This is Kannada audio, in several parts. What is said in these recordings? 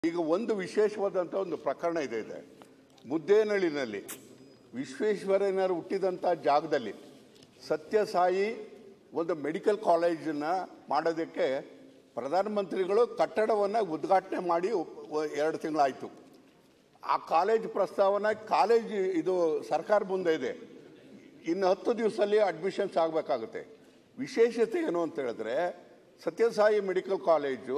ಈಗ ಒಂದು ವಿಶೇಷವಾದಂಥ ಒಂದು ಪ್ರಕರಣ ಇದೆ ಇದೆ ಮುದ್ದೇನಹಳ್ಳಿನಲ್ಲಿ ವಿಶ್ವೇಶ್ವರಯ್ಯನವರು ಹುಟ್ಟಿದಂಥ ಜಾಗದಲ್ಲಿ ಸತ್ಯಸಾಯಿ ಒಂದು ಮೆಡಿಕಲ್ ಕಾಲೇಜನ್ನು ಮಾಡೋದಕ್ಕೆ ಪ್ರಧಾನಮಂತ್ರಿಗಳು ಕಟ್ಟಡವನ್ನು ಉದ್ಘಾಟನೆ ಮಾಡಿ ಒ- ಎರಡು ತಿಂಗಳಾಯಿತು ಆ ಕಾಲೇಜ್ ಪ್ರಸ್ತಾವನ ಕಾಲೇಜ್ ಇದು ಸರ್ಕಾರ ಮುಂದೆ ಇದೆ ಇನ್ನು ಹತ್ತು ದಿವಸದಲ್ಲಿ ಅಡ್ಮಿಷನ್ಸ್ ಆಗಬೇಕಾಗುತ್ತೆ ವಿಶೇಷತೆ ಏನು ಅಂತ ಹೇಳಿದ್ರೆ ಸತ್ಯಸಾಯಿ ಮೆಡಿಕಲ್ ಕಾಲೇಜು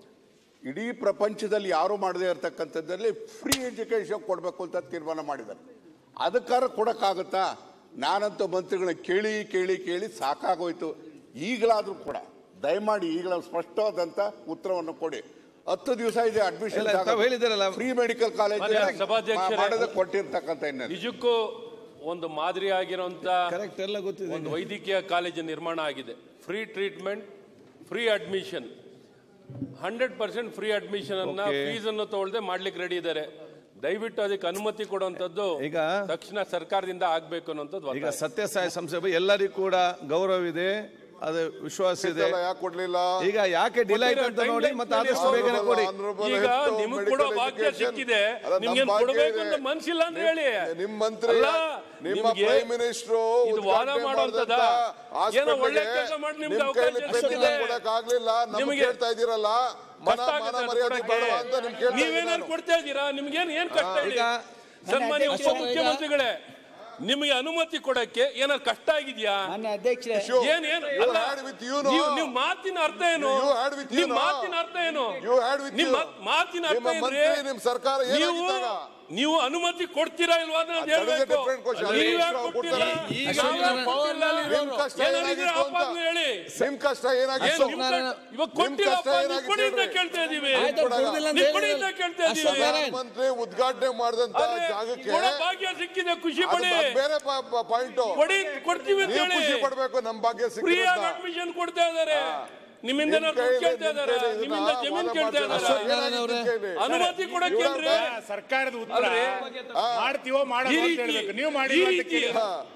ಇಡೀ ಪ್ರಪಂಚದಲ್ಲಿ ಯಾರು ಮಾಡದೇ ಇರತಕ್ಕಂಥದ್ದಲ್ಲಿ ಫ್ರೀ ಎಜುಕೇಶನ್ ಕೊಡಬೇಕು ಅಂತ ತೀರ್ಮಾನ ಮಾಡಿದ್ದಾರೆ ಅದಕ್ಕಾರ ಕೊಡೋಕ್ಕಾಗುತ್ತಾ ನಾನಂತೂ ಮಂತ್ರಿಗಳನ್ನ ಕೇಳಿ ಕೇಳಿ ಕೇಳಿ ಸಾಕಾಗೋಯ್ತು ಈಗಲಾದರೂ ಕೂಡ ದಯಮಾಡಿ ಈಗಲ ಸ್ಪಷ್ಟವಾದಂಥ ಉತ್ತರವನ್ನು ಕೊಡಿ ಹತ್ತು ದಿವಸ ಇದೆ ಅಡ್ಮಿಷನ್ ಇಲ್ಲ, ತಾವು ಹೇಳಿದ್ದೀರಲ್ಲ. ಫ್ರೀ ಮೆಡಿಕಲ್ ಕಾಲೇಜ್ ಮಾನ್ಯ ಸಭಾಧ್ಯಕ್ಷರೇ. ಮಾಡೋದಕ್ಕೆ ಕೊಟ್ಟಿರ್ತಕ್ಕಂಥ ಹಿನ್ನೆಲೆ ನಿಜಕ್ಕೂ ಒಂದು ಮಾದರಿ ಆಗಿರುವಂತ ಕರೆಕ್ಟ್ ಎಲ್ಲ ಗೊತ್ತಿದೆ ಒಂದು ವೈದ್ಯಕೀಯ ಕಾಲೇಜು ನಿರ್ಮಾಣ ಆಗಿದೆ free treatment free admission hundred percent free admission ಅನ್ನ Okay. ಫೀಸ್ ಅನ್ನು ತಗೊಳ್ದೆ ಮಾಡ್ಲಿಕ್ಕೆ ರೆಡಿ ಇದ್ದಾರೆ ದಯವಿಟ್ಟು ಅದಕ್ಕೆ ಅನುಮತಿ ಕೊಡುವಂತದ್ದು ಈಗ ತಕ್ಷಣ ಸರ್ಕಾರದಿಂದ ಆಗ್ಬೇಕು ಅನ್ನೋಂಥದ್ದು ಈಗ ಒತ್ತಾಯ. ಸತ್ಯಸಾಯಿ ಸಂಸ್ಥೆ ಬಗ್ಗೆ ಎಲ್ಲರಿಗೂ ಕೂಡ ಗೌರವವಿದೆ ಅದು ವಿಶ್ವಾಸ ಇದೆ ಯಾಕೆ ಕೊಡ್ಲಿಲ್ಲ ಈಗ ಯಾಕೆ ಡಿಲೇ ಆಯ್ತು ಅಂತ ನೋಡಿ ಮತ್ತೆ ಆದಷ್ಟು ಬೇಗನೆ ಕೊಡಿ ಈಗ ನಿಮಗೆ ಕೊಡೋ ಭಾಗ್ಯ ಸಿಕ್ಕಿದೆ ನಿಮ್ಗೆ ಕೊಡಬೇಕು ಅಂತ ಮನ್ಸಿಲ್ಲ ಅಂತ ಹೇಳಿ ನಿಮ್ ಮಂತ್ರಿ ಅಲ್ಲ, ನಿಮ್ಮ ನಿಮ್ಗೆ ಪ್ರೈಮ್ ಮಿನಿಸ್ಟ್ರು ಇದು ವಾದ ಮಾಡುವಂತದ ಏನೋ ಒಳ್ಳೆ ಕೆಲಸ ಮಾಡಿ ನಿಮ್ಗೆ ಅವಕಾಶ ಸಿಕ್ಕಿದೆ ಆಗ್ಲಿಲ್ಲ ನಮ್ಗೆ ನಿಮಗೆ ಕೇಳ್ತಾ ಇದೀರಲ್ಲ ಮನ ಕಷ್ಟ ಮಾನ ಆಗುತ್ತೆ ಮರ್ಯಾದೆ ಕೊಡಕ್ಕೆ. ಬೇಡವಾ ಅಂತ ನಿಮ್ ಕೇಳ್ತಾ ಇದ್ದೀನಿ ನೀವೇನಾದ್ರು ನಾನು. ಕೊಡ್ತಾ ಇದ್ದೀರಾ ನಿಮ್ಗೇನ್ ಏನ್ ಕಷ್ಟ ಹೇಳಿ ಈಗ ಸನ್ಮಾನ್ಯ ಅಧ್ಯಕ್ಷ, ಈಗ- ಉಪಮುಖ್ಯಮಂತ್ರಿಗಳೇ ನಿಮಗೆ ಅನುಮತಿ ಕೊಡಕ್ಕೆ ಏನಾದ್ರು ಕಷ್ಟ ಆಗಿದ್ಯಾ ಮಾನ್ಯ ಅಧ್ಯಕ್ಷರೇ Sure. ಏನ್ ಏನು You ಅಲ್ಲ, had with you, no? ನೀವು ನೀವು ಮಾತಿನ ಅರ್ಥ ಏನು You had with you, ನಿಮ್ no? ಮಾತಿನ ಅರ್ಥ ಏನು You had with ನಿಮ್ you. ಮಾತ್- ಮಾತಿನ ಅರ್ಥ ನಿಮ್ಮ ಏನ್ರಿ ಮಂತ್ರಿ, ನಿಮ್ ಸರ್ಕಾರ ನೀವು ಏನಾಗಿದ್ದಾಗ? ನೀವು ಅನುಮತಿ ಕೊಡ್ತೀರಾ ಇಲ್ವಾ ಅಂತ That is a ಹೇಳ್ಬೇಕು different question. ನೀವು ಯಾಕೆ ಅಧ್ಯಕ್ಷರು ಕೊಟ್ಟಿಲ್ಲ? ಕೊಡ್ತಾರೆ. ಈಗ ಅಶೋಕ್ ಯಾಕೆ ನಾರಾಯಣ ಕೊಟ್ಟಿಲ್ಲ? ನಿಮ್ ಕಷ್ಟ ಏನಾಗಿದ್ರೆ ಏನಾಗಿತ್ತು ಅಂತ. ಆಪಾದನೆ ಹೇಳಿ ನಿಮ್ ಕಷ್ಟ ಏನ್ ಏನಾಗಿತ್ತು ನಿಮ್ ಕಷ್ಟ- ಇವಾಗ ಕೊಟ್ಟಿಲ್ಲಪ್ಪ ಕಷ್ಟ ನೀವು ಏನಾಗಿತ್ತು ಕೊಡಿ ಅಂತ ಹೇಳ್ರಿ. ಕೇಳ್ತಾ ಇದೀವಿ ಆಯ್ತು, ಕೊಡುದಿಲ್ಲ ಅಂತ ನೀವು ಕೊಡಿ ಹೇಳಿದ್ರಲ್ಲ. ಅಂತ ಕೇಳ್ತಾ ಅಶೋಕ್ ಇದೀವಿ ನಾರಾಯಣ್. ಮಂತ್ರಿ ಉದ್ಘಾಟನೆ ಮಾಡಿದಂತ ಆದ್ರೆ ಜಾಗಕ್ಕೆ ಕೊಡೋ ಭಾಗ್ಯ ಸಿಕ್ಕಿದೆ ಖುಷಿ ಅದು ಪಡಿ ಬೇರೆ ಪಾಯಿಂಟ್ ಕೊಡಿ ಕೊಡ್ತೀವಿ ಅಂತ ನೀವು ಹೇಳಿ ಖುಷಿ ಪಡ್ಬೇಕು ನಮ್ ಭಾಗ್ಯ ಫ್ರೀ ಸಿಕ್ಕಿದೆ ಆಗಿ ಅಡ್ಮಿಷನ್ ಕೊಡ್ತಾ ಇದ್ದಾರೆ ನಿಮ್ಮಿಂದ ನಿಮ್ ದುಡ್ಡು ಕೈಲಿ- ಕೇಳ್ತಾ ನಿಮ್ ಇದ್ದಾರೆ ಕೈಲಿ ಇದನ್ನ ನಿಮ್ಮಿಂದ ಜಮೀನ್ ವಾದ ಕೇಳ್ತಾ ಮಾಡ್ತಾರೆ. ಇದ್ದಾರೆ ಏನಾಗಿತ್ತು ನಿಮ್ ಕೈಲಿ? ಅನುಮತಿ ಕೊಡಕ್ಕೇನ್ರಿ ಸರ್ಕಾರದ ಉತ್ತರ ಅಲ್ರಿ? ಮಾಡ್ತೀವೋ ಈ ಮಾಡೋ ಅಂತ ರೀತಿ ಹೇಳ್ಬೇಕು ನೀವು ಮಾಡಿ ಈ ಅಂತ ರೀತಿ ಕೇಳಿ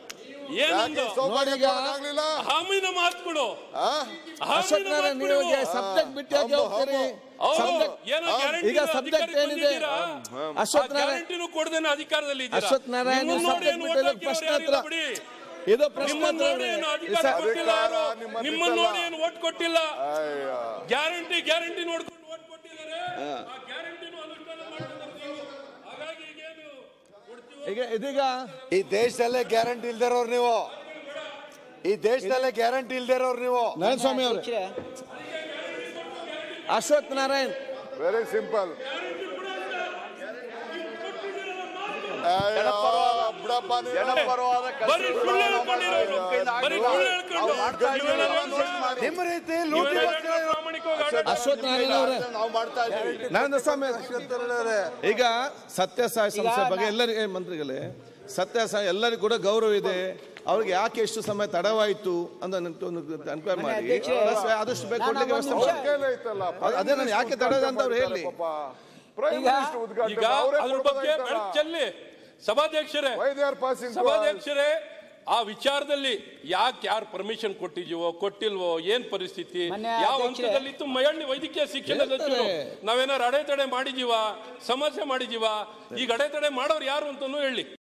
ಏನಂದು ಯಾಕೆ ಸೌಭಾಗ್ಯ ನೋಡಿ ಈಗ- ಕೊಡಕ್ಕಾಗ್ಲಿಲ್ಲ? ಹಾಮಿನ ಮಾತು ಕೊಡು ಆ? ಅಶೋಕ್ ಹಾಮಿನ ನಾರಾಯಣ್ ಮಾತು ನೀವು ಕೊಡು ಸಬ್ಜೆಕ್ಟ್ ಬಿಟ್ಟು ಯಾಕೆ ಹೌದು, ಹೋಗ್ತೀರಿ ಹೌದು. Subject- ಏನೋ ಗ್ಯಾರಂಟಿ ಈಗ subject ಏನಿದೆ? ಅಶೋಕ್ ನಾರಾಯಣ್ ಗ್ಯಾರಂಟಿನೂ ಕೊಡದೇನೆ ಅಧಿಕಾರದಲ್ಲಿ ಇದ್ದೀರಾ. ಅಶೋಕ್ ನಾರಾಯಣ್ ನಿಮ್ಮನ್ನ ನೋಡಿ ಸಬ್ಜೆಕ್ಟ್ ಏನು ಬಿಟ್ಟು ಓಟ್ ಪ್ರಶ್ನೆ ಹಾಕಿರೋರು ಹತ್ರ ಯಾರಿಲ್ಲ ಬಿಡಿ. ಇದು ಪ್ರಶ್ನೆ ನಿಮ್ಮನ್ನ ನೋಡಿ ಏನು ಅಧಿಕಾರ ಸರ್, ಕೊಟ್ಟಿಲ್ಲ ಯಾರು ಅಧಿಕಾರ ನಿಮ್ಮ ನಿಮ್ಮನ್ನ ನೋಡಿ ಅಧಿಕಾರ. ಏನು ಓಟ್ ಕೊಟ್ಟಿಲ್ಲ ಅಯ್ಯ. ಗ್ಯಾರಂಟಿ ಗ್ಯಾರಂಟಿ ನೋಡ್ಕೊಂಡು ಓಟ್ ಕೊಟ್ಟಿದ್ದಾರೆ ಆ ಗ್ಯಾರಂಟಿನೂ ಅನುಷ್ಠಾನ ಮಾಡ್ತಿದ್ದಾರೆ ನೀವು. ಹಾಗಾಗಿ ಈಗೇನು ಕೊಡ್ತೀವೋ ಈಗ ಇದೀಗ ಈ ದೇಶದಲ್ಲೇ ಗ್ಯಾರಂಟಿ ಇಲ್ದಿರೋರು ನೀವು ಈ ದೇಶದಲ್ಲೇ ಗ್ಯಾರಂಟಿ ಇಲ್ದಿರೋರು ನೀವು ನಾರಾಯಣ ಸ್ವಾಮಿ ಅವರು ಅಧ್ಯಕ್ಷರೇ, ಅಶ್ವಥ್ ನಾರಾಯಣ್ ವೆರಿ ಸಿಂಪಲ್ ಬಿಡಪ್ಪ ನೀನು. ಬರೀ ಸುಳ್ಳು ಹೇಳ್ಕೊಂಡಿರೋರು. ಬರೀ ಸುಳ್ಳು ಹೇಳ್ಕೊಂಡು ನೀವೆಲ್ಲ ಮನುಷ್ಯ. ನಿಮ್ಮ ರೀತಿ ನೀವೆಲ್ಲ ಪ್ರಾಮಾಣಿಕವಾಗಿ ಆಡಳಿತ ಅಶ್ವಥ್ ನಾರಾಯಣ್ ಅವರೇ ನಾವು ಮಾಡ್ತಾ ಇದ್ದೀವಿ ನಾರಾಯಣ ಸ್ವಾಮಿ ಈಗ ಸತ್ಯಸಾಯಿ ಸಂಸ್ಥೆ ಈಗ ಬಗ್ಗೆ ನಾ- ಎಲ್ಲರಿಗೆ ಮಂತ್ರಿಗಳೇ ಸತ್ಯಸಾಯಿ ಎಲ್ಲರಿಗೂ ಕೂಡ ಗೌರವ ಇದೆ ಅವ್ರಿಗೆ ಯಾಕೆ ಎಷ್ಟು ಸಮಯ ತಡವಾಯಿತು ಅಂತ ಎನ್ಕ್ವೈರ್ ಮಾಡಿ ಅಧ್ಯಕ್ಷರೇ, plus ಆದಷ್ಟು ಬೇಗ ನಾನು ಕೊಡ್ಲಿಕ್ಕೆ ಒಂದು ವ್ಯವಸ್ಥೆ ನಿಮಿಷ- ಮಾಡಿ ಕೈಲೇ ಐತಲ್ಲ. ಅದ್- ಅದೇ ನಾನು ಯಾಕೆ ತಡದ ಅಂತ ಅವ್ರು ಹೇಳಿ. ಪ್ರೈಮ್ ಈಗ- ಮಿನಿಸ್ಟರ್ ಉದ್ಘಾಟನೆ ಈಗ ಅವರೇ ಅದ್ರ ಬಗ್ಗೆ ಕೊಡ್ಬೋದಾಯ್ತಲ್ಲ. ಬೆಳಕು ಚೆಲ್ಲಿ ಸಭಾಧ್ಯಕ್ಷರೇ Why they are passing to us? ಸಭಾಧ್ಯಕ್ಷರೇ ಆ ವಿಚಾರದಲ್ಲಿ ಯಾಕೆ ಯಾರು ಪರ್ಮಿಷನ್ ಕೊಟ್ಟಿದೀವೋ ಕೊಟ್ಟಿಲ್ವೋ ಏನ್ ಪರಿಸ್ಥಿತಿ ಮೊನ್ನೆ ಯಾವ ಅಧ್ಯಕ್ಷರೇ- ಹಂತದಲ್ಲಿ ಇತ್ತು ಮಹಿಳೆ ವೈದ್ಯಕೀಯ ಶಿಕ್ಷಣ ಸಚಿವರು ನಾವೇನಾರು ಅಡೆತಡೆ ಮಾಡಿದೀವ ಸಮಸ್ಯೆ ಮಾಡಿದೀವ ಈಗ ಅಡೆತಡೆ ಮಾಡೋರು ಯಾರು ಅಂತಾನೂ ಹೇಳಿ